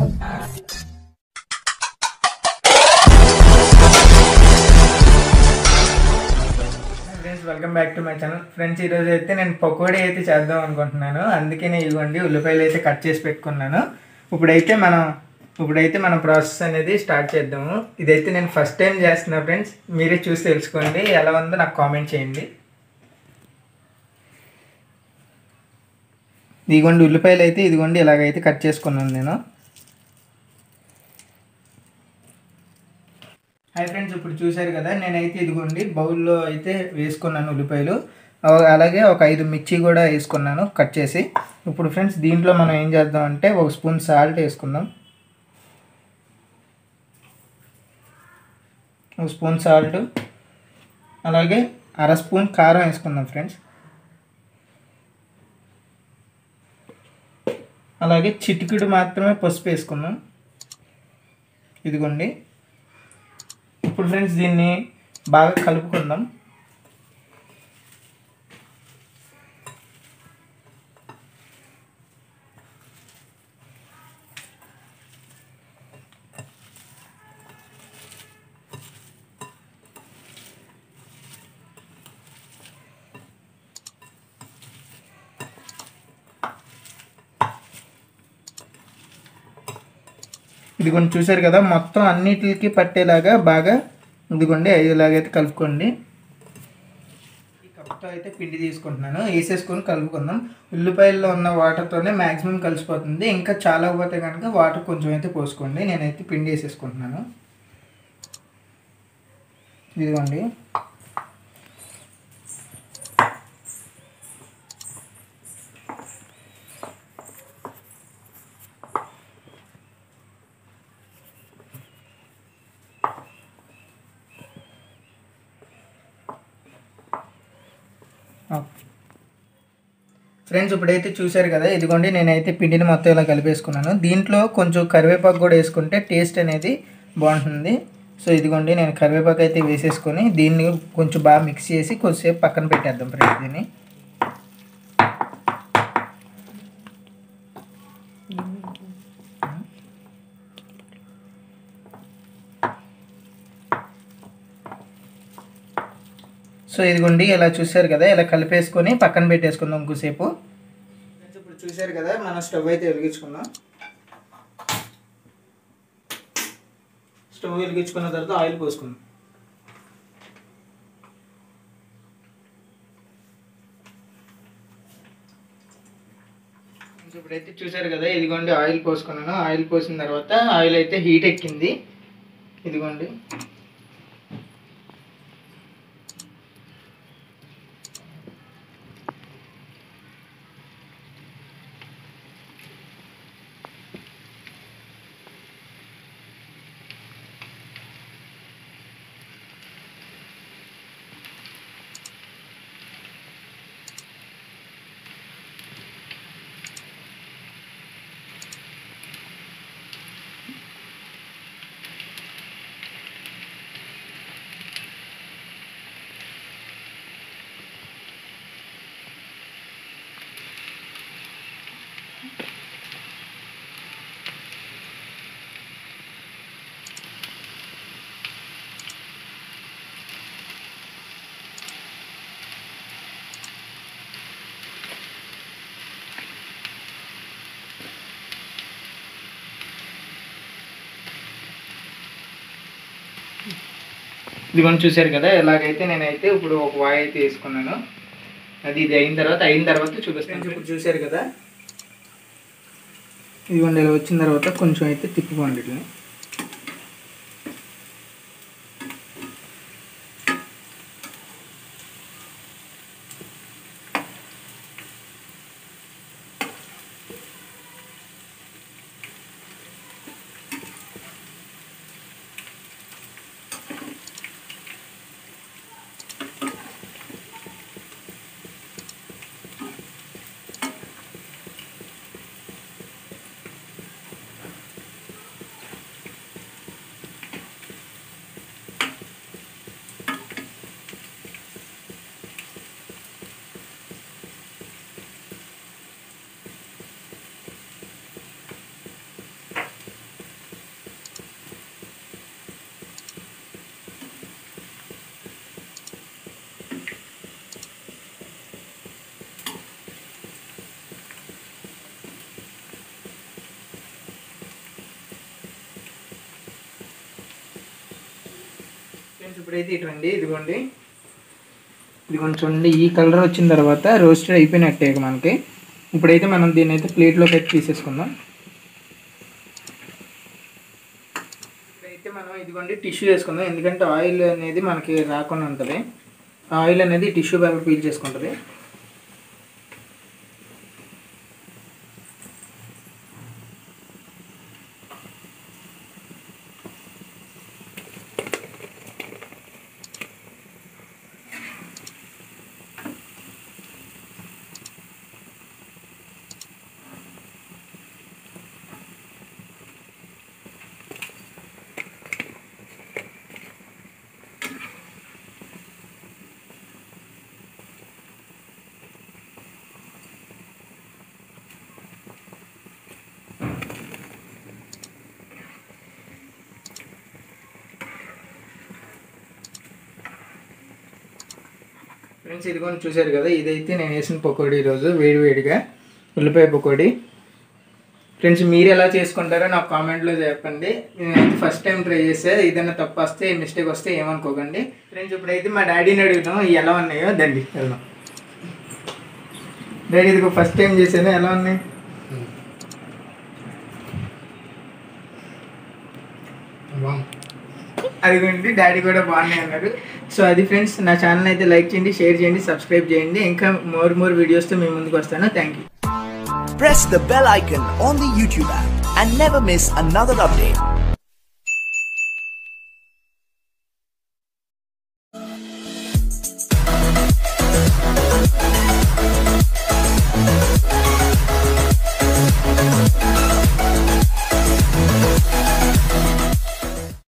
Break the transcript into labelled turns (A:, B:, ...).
A: Friends welcome back to my channel friends ఈరోజు అయితే నేను పకోడీ అయితే చేద్దాం అనుకుంటున్నాను అందుకనే ఇవ్వండి ఉల్లిపాయలు అయితే కట్ చేసి పెట్టుకున్నాను ఇప్పుడైతే మనం ఇప్పుడైతే మన ప్రాసెస్ అనేది స్టార్ట్ చేద్దాము ఇదైతే నేను ఫస్ట్ టైం చేస్తున్నా ఫ్రెండ్స్ మీరే చూసి తెలుసుకోండి ఎలా ఉందో నాకు కామెంట్ చేయండి ఇదిగోండి ఉల్లిపాయలు అయితే ఇదిగోండి ఇలాగైతే కట్ చేసుకున్నాను నేను హాయ్ ఫ్రెండ్స్ ఇప్పుడు చూశారు కదా నేనైతే ఇదిగోండి బౌల్లో అయితే వేసుకున్నాను ఉల్లిపాయలు అవ- అలాగే ఒక ఐదు మిర్చి కూడా వేసుకున్నాను కట్ చేసి ఇప్పుడు ఫ్రెండ్స్ దీంట్లో మనం ఏం చేద్దాం అంటే ఒక స్పూన్ సాల్ట్ వేసుకుందాం ఒక స్పూన్ సాల్ట్ అలాగే అర స్పూన్ కారం వేసుకుందాం ఫ్రెండ్స్ అలాగే చిటికెడు మాత్రమే పసుపు వేసుకుందాం ఇదిగోండి ఇప్పుడు ఫ్రెండ్స్ దీన్ని బాగా కలుపుకుందాం ఇదిగోండి చూసారు కదా మొత్తం అన్నిటికి పట్టేలాగా బాగా ఇదిగోండి ఇలాగైతే కలుపుకోండి ఈ కప్తో అయితే పిండి తీసుకుంటున్నాను వేసేసుకొని కలుపుకుందాం ఉల్లిపాయల్లో ఉన్న వాటర్తోనే మ్యాక్సిమం కలిసిపోతుంది ఇంకా చాలా పోతే కనుక వాటర్ కొంచెం అయితే పోసుకోండి నేనైతే పిండి వేసేసుకుంటున్నాను ఇదిగోండి ఫ్రెండ్స్ ఇప్పుడైతే చూశారు కదా ఇదిగోండి నేనైతే పిండిని మొత్తం ఇలా కలిపేసుకున్నాను దీంట్లో కొంచెం కరివేపాకు కూడా వేసుకుంటే టేస్ట్ అనేది బాగుంటుంది సో ఇదిగోండి నేను కరివేపాకు అయితే వేసేసుకొని దీన్ని కొంచెం బాగా మిక్స్ చేసి కొద్దిసేపు పక్కన పెట్టేద్దాం ఫ్రెండ్స్ దీన్ని సో ఇదిగోండి ఇలా చూశారు కదా ఇలా కలిపేసుకొని పక్కన పెట్టేసుకుందాం ఇంకోసేపు ఇప్పుడు చూశారు కదా మనం స్టవ్ అయితే వెలిగించుకుందాం స్టవ్ వెలిగించుకున్న తర్వాత ఆయిల్ పోసుకుందాం ఇప్పుడైతే చూశారు కదా ఇదిగోండి ఆయిల్ పోసుకున్నాను ఆయిల్ పోసిన తర్వాత ఆయిల్ అయితే హీట్ ఎక్కింది ఇదిగోండి ఇదిగోండి చూశారు కదా ఇలాగైతే నేనైతే ఇప్పుడు ఒక వాయి అయితే వేసుకున్నాను అది ఇది అయిన తర్వాత అయిన తర్వాత చూపిస్తాను ఇప్పుడు చూశారు కదా ఇదిగోండి ఇలా వచ్చిన తర్వాత కొంచెం అయితే తిప్పుకోండి ఇట్లా ఫ్రెండ్స్ ఇప్పుడైతే ఇటువంటి ఇదిగోండి ఇది కొంచెం ఈ కలర్ వచ్చిన తర్వాత రోస్టెడ్ అయిపోయినట్టే ఇక మనకి ఇప్పుడైతే మనం దీన్ని అయితే ప్లేట్లో పెట్టి తీసేసుకుందాం ఇప్పుడైతే మనం ఇదిగోండి టిష్యూ వేసుకుందాం ఎందుకంటే ఆయిల్ అనేది మనకి రాకుండా ఉంటుంది ఆయిల్ అనేది టిష్యూ పేపర్ పీల్ చేసుకుంటుంది ఫ్రెండ్స్ ఇదిగోని చూశారు కదా ఇదైతే నేను వేసిన పకోడీ ఈరోజు వేడి వేడిగా ఉల్లిపాయ పకోడీ ఫ్రెండ్స్ మీరు ఎలా చేసుకుంటారో నాకు కామెంట్లో చెప్పండి నేనైతే ఫస్ట్ టైం ట్రై చేస్తే ఏదైనా తప్పు వస్తే మిస్టేక్ వస్తే ఏమనుకోకండి ఫ్రెండ్స్ ఇప్పుడైతే మా డాడీని అడుగుతాం ఇవి ఎలా ఉన్నాయో దండి వెళ్దాం డాడీ ఇదిగో ఫస్ట్ టైం చేశాను ఎలా ఉన్నాయి అదిగోండి డాడీ కూడా బాగున్నాయి అన్నారు సో అది ఫ్రెండ్స్ నా ఛానల్ అయితే లైక్ చేయండి షేర్ చేయండి సబ్స్క్రైబ్ చేయండి ఇంకా మోర్ మోర్ వీడియోస్తో మీ ముందుకు వస్తాను thank you
B: Press the bell icon on the YouTube app and never miss another update.